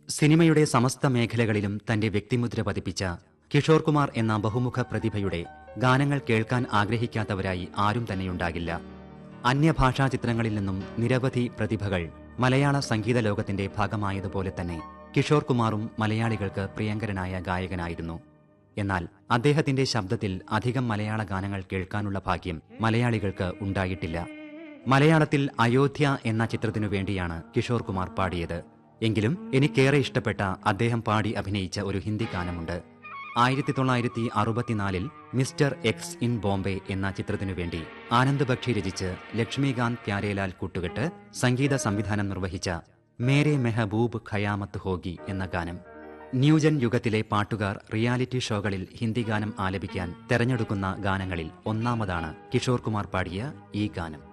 സിനിമയുടെ സമസ്ത മേഖലകളിലും തന്റെ വ്യക്തിമുദ്ര പതിപ്പിച്ച കിഷോർ കുമാർ എന്ന ബഹുമുഖ പ്രതിഭയുടെ ഗാനങ്ങൾ കേൾക്കാൻ ആഗ്രഹിക്കാത്തവരായി ആരും തന്നെയുണ്ടാകില്ല അന്യഭാഷാ ചിത്രങ്ങളിൽ നിന്നും നിരവധി പ്രതിഭകൾ മലയാള സംഗീത ലോകത്തിന്റെ ഭാഗമായതുപോലെ തന്നെ കിഷോർ കുമാറും മലയാളികൾക്ക് പ്രിയങ്കരനായ ഗായകനായിരുന്നു എന്നാൽ അദ്ദേഹത്തിന്റെ ശബ്ദത്തിൽ അധികം മലയാള ഗാനങ്ങൾ കേൾക്കാനുള്ള ഭാഗ്യം മലയാളികൾക്ക് ഉണ്ടായിട്ടില്ല മലയാളത്തിൽ അയോധ്യ എന്ന ചിത്രത്തിനു വേണ്ടിയാണ് കിഷോർ കുമാർ പാടിയത് എങ്കിലും എനിക്കേറെ ഇഷ്ടപ്പെട്ട അദ്ദേഹം പാടി അഭിനയിച്ച ഒരു ഹിന്ദി ഗാനമുണ്ട് ആയിരത്തി തൊള്ളായിരത്തി അറുപത്തിനാലിൽ മിസ്റ്റർ എക്സ് ഇൻ ബോംബെ എന്ന ചിത്രത്തിനു വേണ്ടി ആനന്ദ് ബക്ഷി രചിച്ച് ലക്ഷ്മികാന്ത് പ്യാരേലാൽ കൂട്ടുകെട്ട് സംഗീത സംവിധാനം നിർവഹിച്ച മേരെ മെഹബൂബ് ഖയാമത്ത് ഹോഗി എന്ന ഗാനം ന്യൂജൻ യുഗത്തിലെ പാട്ടുകാർ റിയാലിറ്റി ഷോകളിൽ ഹിന്ദി ഗാനം ആലപിക്കാൻ തെരഞ്ഞെടുക്കുന്ന ഗാനങ്ങളിൽ ഒന്നാമതാണ് കിഷോർ കുമാർ പാടിയ ഈ ഗാനം